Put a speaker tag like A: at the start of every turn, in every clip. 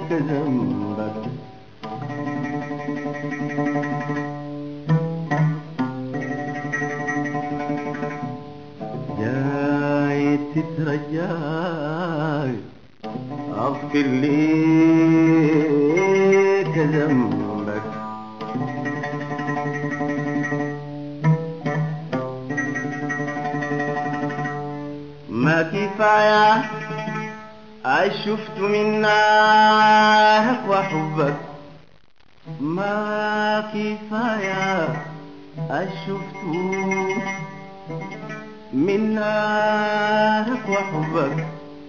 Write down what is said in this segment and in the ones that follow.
A: ذنبك جاي تترجاي اغفر ليك ذنبك ما كفاية شفت من نارك وحبك ما كفاية شفت من نارك وحبك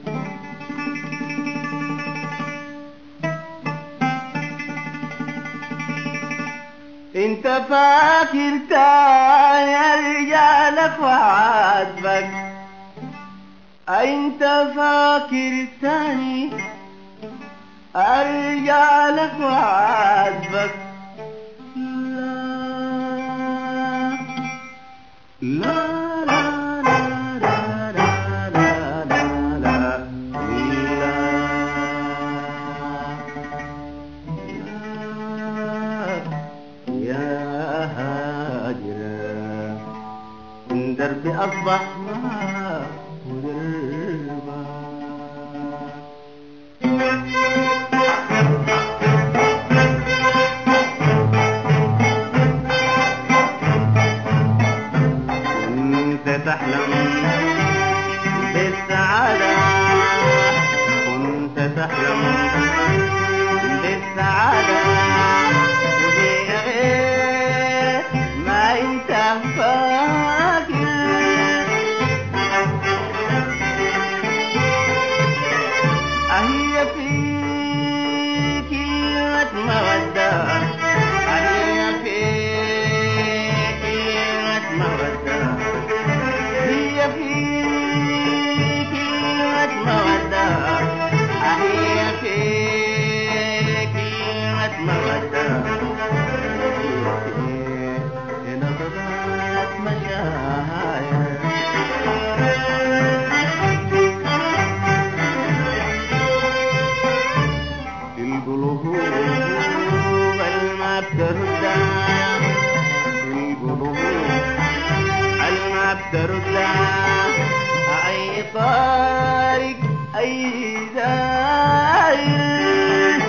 A: انت فاكر تاني رجالك وعاتبك انت فاكر تاني ارجع لك وعاتبك لا لا لا لا لا لا لا لا لا لا يا هاجر دربي أصبح ما ودربك كنت تحلم بالسعادة كنت تحلم بالسعادة وهي غير ما انت فاكر أهي في كلمة مودة أهي في كلمة مودة هي في كلمة مودة أهي في كلمة مودة هي في نبضات مشاعر القلوب الما بترد القلوب الما بترد اي طارق اي داير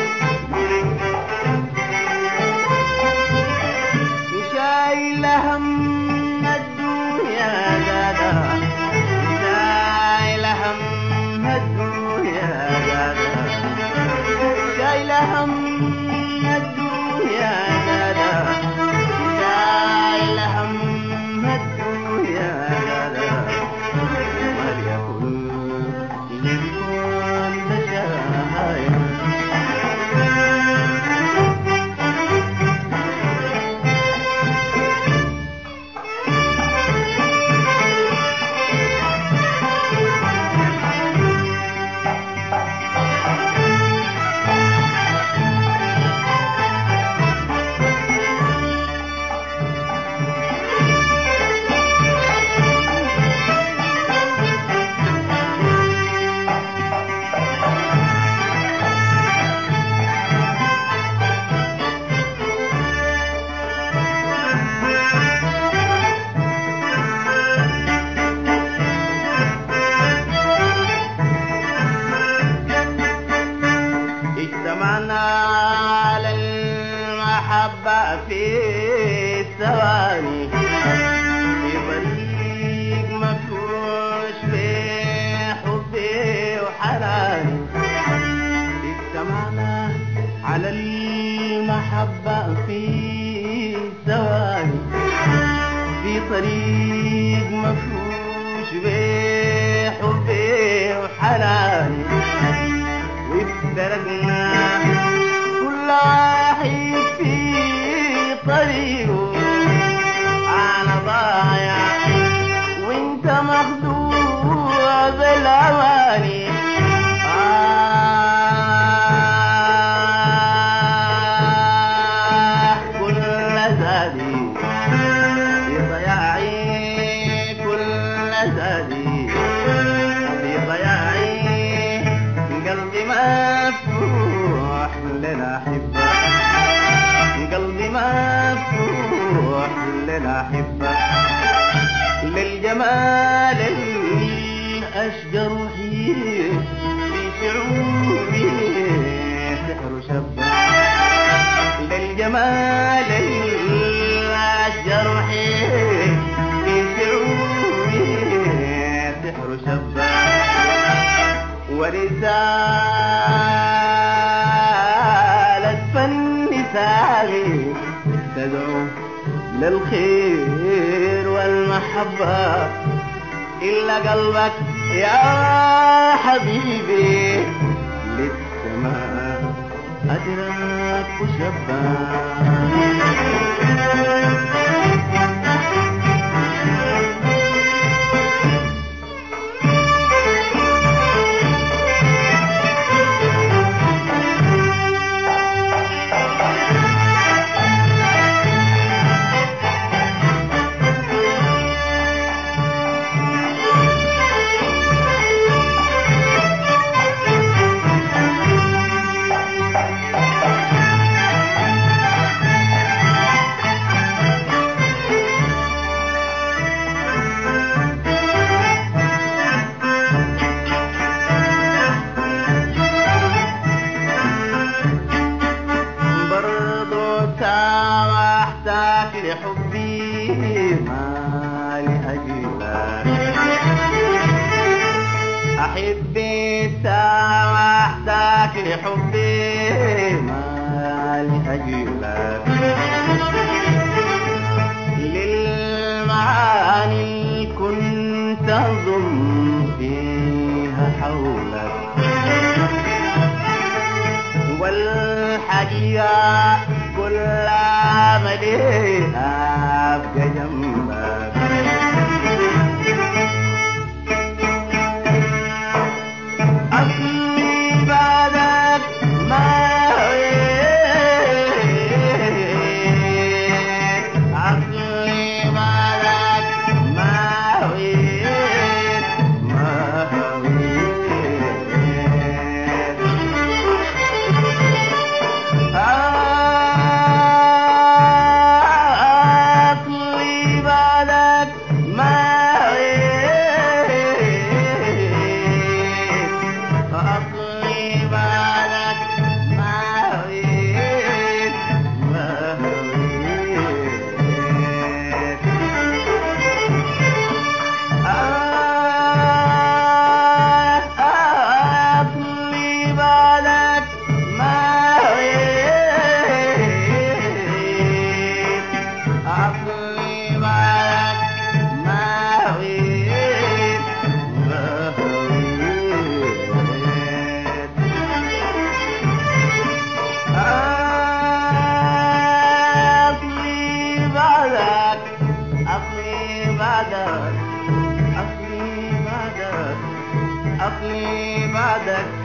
A: شايل هم الدنيا دادا شايل هم الدنيا دادا شايل هم الدنيا دادا شايل هم الدنيا دادا وليكن للكون بشاير اجتمعنا على المحبة في الثواني في طريق مفروش بحبي وحناني اجتمعنا على المحبة في ثواني في طريق مفروش بحبي وحناني وافترقنا كل واحد في طريقه انا ضايع وانت مخدوع بالاواني آه كل زادي في ضياعي كل زادي في ضياعي قلبي مفتوح أحبك للجمال الأشجر حيه في شعوري سحر شبك للجمال الأشجر حيه في شعوري سحر شبك ورسالة فن ساغي تدعو للخير والمحبة إلا قلبك يا حبيبي للسماء أدرك وشبا برضو سامحتك لحبي ما لأجلك أحبي سامحتك لحبي ما لأجلك للمعاني كنت أظن فيها حولك والحقيقة كل مليئة أبقى جنبك أصلي بعدك ما ويت أصلي بعدك ما ويت ما ويت أطلي بعدك ما ويت أطلي بعدك ما ويت ما ويت أطلي بعدك ما ويت أطلي بعدك ما ويت ما ويت أطلي بعدك أطلي بعدك أطلي بعدك أطلي بعدك